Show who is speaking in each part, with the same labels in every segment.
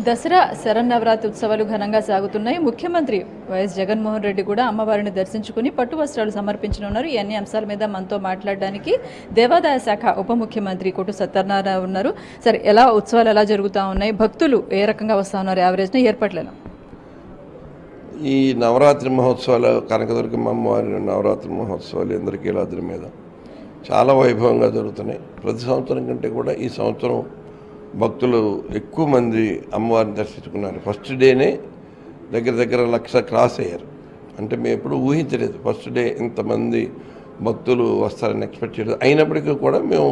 Speaker 1: దసరా శరన్నవరాత్రి ఉత్సవాలు ఘనంగా సాగుతున్నాయి ముఖ్యమంత్రి వైఎస్ జగన్మోహన్ రెడ్డి కూడా అమ్మవారిని దర్శించుకుని పట్టు వస్త్రాలు సమర్పించనున్నారు ఈ అన్ని అంశాల మీద మనతో మాట్లాడడానికి దేవాదాయ శాఖ ఉప ముఖ్యమంత్రి కొట్టు సత్యనారాయణ ఉన్నారు సరే ఎలా ఉత్సవాలు ఎలా జరుగుతూ ఉన్నాయి భక్తులు ఏ రకంగా వస్తూ ఉన్నారు యావరేజ్న ఏర్పాట్లను
Speaker 2: ఈ నవరాత్రి మహోత్సవాలు కనకదుర్గమ్మ అమ్మవారి నవరాత్రి మహోత్సవాలు ఇంద్రకీలాద్రి మీద చాలా వైభవంగా జరుగుతున్నాయి ప్రతి సంవత్సరం కంటే కూడా ఈ సంవత్సరం భక్తులు ఎక్కువ మంది అమ్మవారిని దర్శించుకున్నారు ఫస్ట్ డేనే దగ్గర దగ్గర లక్ష క్రాస్ అయ్యారు అంటే మేము ఎప్పుడు ఊహించలేదు ఫస్ట్ డే ఇంతమంది భక్తులు వస్తారని ఎక్స్పెక్ట్ చేయలేదు అయినప్పటికీ కూడా మేము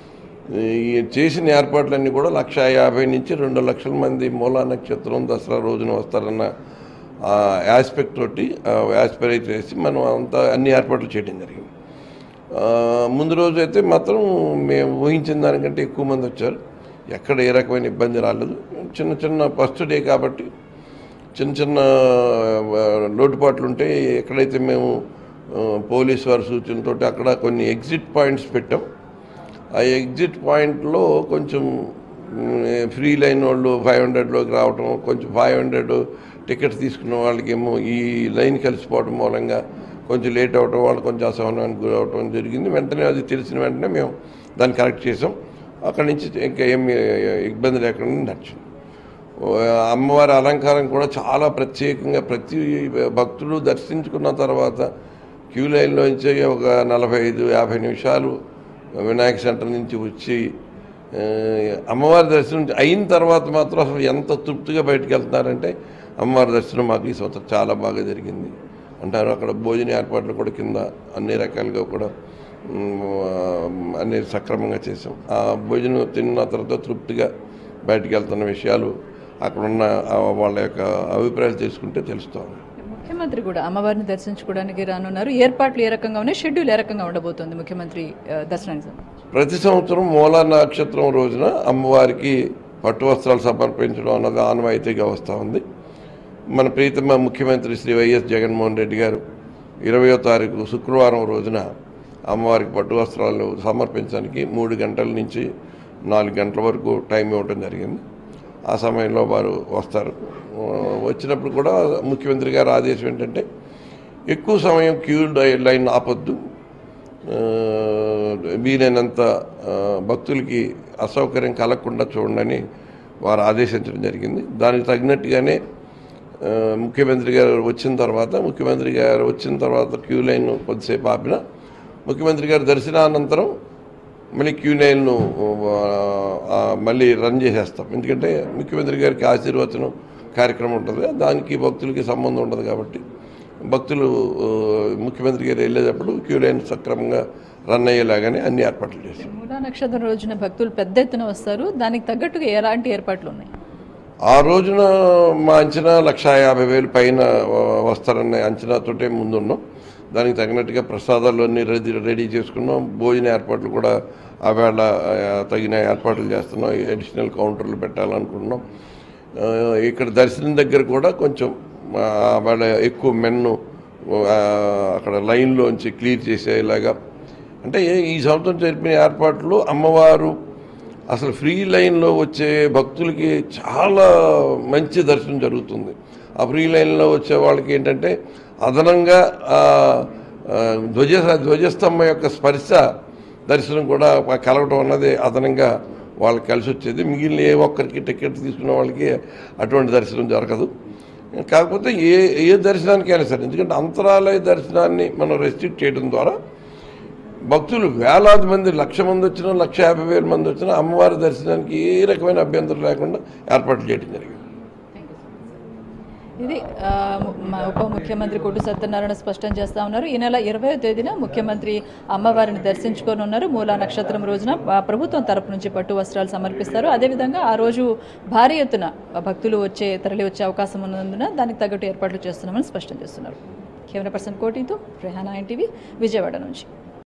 Speaker 2: ఈ చేసిన ఏర్పాట్లన్నీ కూడా లక్ష యాభై నుంచి రెండు లక్షల మంది మూలా నక్షత్రం దసరా రోజున వస్తారన్న ఆస్పెక్ట్ తోటి యాస్పిరేట్ చేసి మనం అంతా అన్ని ఏర్పాట్లు చేయడం జరిగింది ఆ, ముందు రోజు అయితే మాత్రం మేము ఊహించిన దానికంటే ఎక్కువ మంది వచ్చారు ఎక్కడ ఏ రకమైన ఇబ్బంది రాలేదు చిన్న చిన్న ఫస్ట్ డే కాబట్టి చిన్న చిన్న ఆ, లోటుపాట్లు ఉంటే ఎక్కడైతే మేము ఆ, పోలీస్ వారి సూచనతో అక్కడ కొన్ని ఎగ్జిట్ పాయింట్స్ పెట్టాం ఆ ఎగ్జిట్ పాయింట్లో కొంచెం మ్, ఫ్రీ లైన్ వాళ్ళు ఫైవ్ హండ్రెడ్లోకి రావటం కొంచెం ఫైవ్ హండ్రెడ్ టికెట్స్ తీసుకున్న వాళ్ళకి ఏమో ఈ లైన్ కలిసిపోవడం మూలంగా కొంచెం లేట్ అవటం వాళ్ళు కొంచెం అసహనానికి గురవటం జరిగింది వెంటనే అది తెలిసిన వెంటనే మేము దాన్ని కరెక్ట్ చేసాం అక్కడి నుంచి ఇంకా ఏమి ఇబ్బంది లేకుండా నడిచింది అమ్మవారి అలంకారం కూడా చాలా ప్రత్యేకంగా ప్రతి భక్తుడు దర్శించుకున్న తర్వాత క్యూ లైన్లోంచి ఒక నలభై ఐదు యాభై నిమిషాలు వినాయక సెంటర్ నుంచి వచ్చి ఆ, అమ్మవారి దర్శనం అయిన తర్వాత మాత్రం అసలు ఎంత తృప్తిగా బయటకు వెళ్తున్నారంటే అమ్మవారి దర్శనం మాకు ఈ సంవత్సరం చాలా బాగా జరిగింది అంటారు అక్కడ భోజన ఏర్పాట్లు కూడా కింద అన్ని రకాలుగా కూడా మ్, అన్ని సక్రమంగా చేసాం ఆ భోజనం తిన్న తర్వాత తృప్తిగా బయటికి వెళ్తున్న విషయాలు అక్కడున్న ఆ వాళ్ళ యొక్క అభిప్రాయాలు తీసుకుంటే తెలుస్తాం
Speaker 1: ముఖ్యమంత్రి కూడా అమ్మవారిని దర్శించుకోవడానికి రానున్నారు ఏర్పాట్లు ఏ రకంగా ఉన్నాయి షెడ్యూల్ ఏ రకంగా ఉండబోతోంది ముఖ్యమంత్రి ఆ, దర్శనానికి సంబంధించి
Speaker 2: ప్రతి సంవత్సరం మూలా నక్షత్రం రోజున అమ్మవారికి పట్టు వస్త్రాలు సమర్పించడం అన్నది ఆనవాయితీగా వస్తూ ఉంది మన ప్రీతమ ముఖ్యమంత్రి శ్రీ వైఎస్ జగన్మోహన్ రెడ్డి గారు ఇరవయో తారీఖు శుక్రవారం రోజున అమ్మవారికి పట్టు వస్త్రాలు సమర్పించడానికి మూడు గంటల నుంచి నాలుగు గంటల వరకు టైం ఇవ్వడం జరిగింది ఆ సమయంలో వారు వస్తారు ఆ, వచ్చినప్పుడు కూడా ముఖ్యమంత్రి గారు ఆదేశం ఏంటంటే ఎక్కువ సమయం క్యూ లై- లైన్ ఆపొద్దు ఆ, వీలైనంత ఆ, భక్తులకి అసౌకర్యం కలగకుండా చూడండి వారు ఆదేశించడం జరిగింది దానికి తగినట్టుగానే ఆ, ముఖ్యమంత్రి గారు వచ్చిన తర్వాత ముఖ్యమంత్రి గారు వచ్చిన తర్వాత క్యూ లైన్ కొద్దిసేపు ఆపిన ముఖ్యమంత్రి గారు దర్శనానంతరం మళ్ళీ క్యూ లైన్ను ఆ, మళ్ళీ రన్ చేసేస్తాం ఎందుకంటే ముఖ్యమంత్రి గారికి ఆశీర్వచనం కార్యక్రమం ఉంటుంది దానికి భక్తులకి సంబంధం ఉండదు కాబట్టి భక్తులు ఆ, ముఖ్యమంత్రి గారు వెళ్ళేటప్పుడు క్యూ లైన్ సక్రమంగా రన్ అయ్యేలాగానే అన్ని ఏర్పాట్లు చేశాం
Speaker 1: మూలా నక్షత్రం రోజున భక్తులు పెద్ద ఎత్తున వస్తారు దానికి తగ్గట్టుగా ఎలాంటి ఏర్పాట్లు ఉన్నాయి
Speaker 2: ఆ రోజున మా అంచనా లక్ష యాభై వేలు పైన వ- వస్తారన్న అంచనాతోటే ముందున్నాం దానికి తగినట్టుగా ప్రసాదాలు అన్నీ రెడీ రెడీ చేసుకున్నాం భోజన ఏర్పాట్లు కూడా ఆవేళ ఆ, తగిన ఏర్పాట్లు చేస్తున్నాం అడిషనల్ కౌంటర్లు పెట్టాలనుకుంటున్నాం ఆ, ఇక్కడ దర్శనం దగ్గర కూడా కొంచెం ఆ, ఆవేళ ఎక్కువ మెన్ను ఆ, అక్కడ లైన్లోంచి క్లియర్ చేసేలాగా అంటే ఈ సంవత్సరం జరిపిన ఏర్పాట్లు అమ్మవారు అసలు ఫ్రీ లైన్లో వచ్చే భక్తులకి చాలా మంచి దర్శనం జరుగుతుంది ఆ ఫ్రీ లైన్లో వచ్చే వాళ్ళకి ఏంటంటే అదనంగా ఆ, ఆ, ధ్వజ ధ్వజస్తంభం యొక్క స్పర్శ దర్శనం కూడా కలగటం అన్నది అదనంగా వాళ్ళకి కలిసి వచ్చేది మిగిలిన ఏ ఒక్కరికి టికెట్ తీసుకున్న వాళ్ళకి అటువంటి దర్శనం జరగదు కాకపోతే ఏ ఏ దర్శనానికి అయినా సరే ఎందుకంటే అంతరాలయ దర్శనాన్ని మనం రెస్ట్రిక్ట్ చేయడం ద్వారా భక్తులు వేలాది మంది లక్ష మంది వచ్చినా లక్ష యాభై వేల మంది వచ్చినా అమ్మవారి దర్శనానికి ఏ రకమైన అభ్యంతరం లేకుండా ఏర్పాట్లు చేయడం జరిగింది
Speaker 1: ఇది ఆ, ము- మా ఉప ముఖ్యమంత్రి కొట్టు సత్యనారాయణ స్పష్టం చేస్తా ఉన్నారు ఈ నెల ఇరవై తేదీన ముఖ్యమంత్రి అమ్మవారిని దర్శించుకొని ఉన్నారు మూలా నక్షత్రం రోజున ఆ, ప్రభుత్వం తరపు నుంచి పట్టు వస్త్రాలు సమర్పిస్తారు అదేవిధంగా ఆ రోజు భారీ ఎత్తున భక్తులు వచ్చే తరలి వచ్చే అవకాశం ఉన్నందున దానికి తగ్గట్టు ఏర్పాట్లు చేస్తున్నామని స్పష్టం చేస్తున్నారు కెమెరా పర్సన్ కోటితో రెహానా ఎన్టీవీ విజయవాడ నుంచి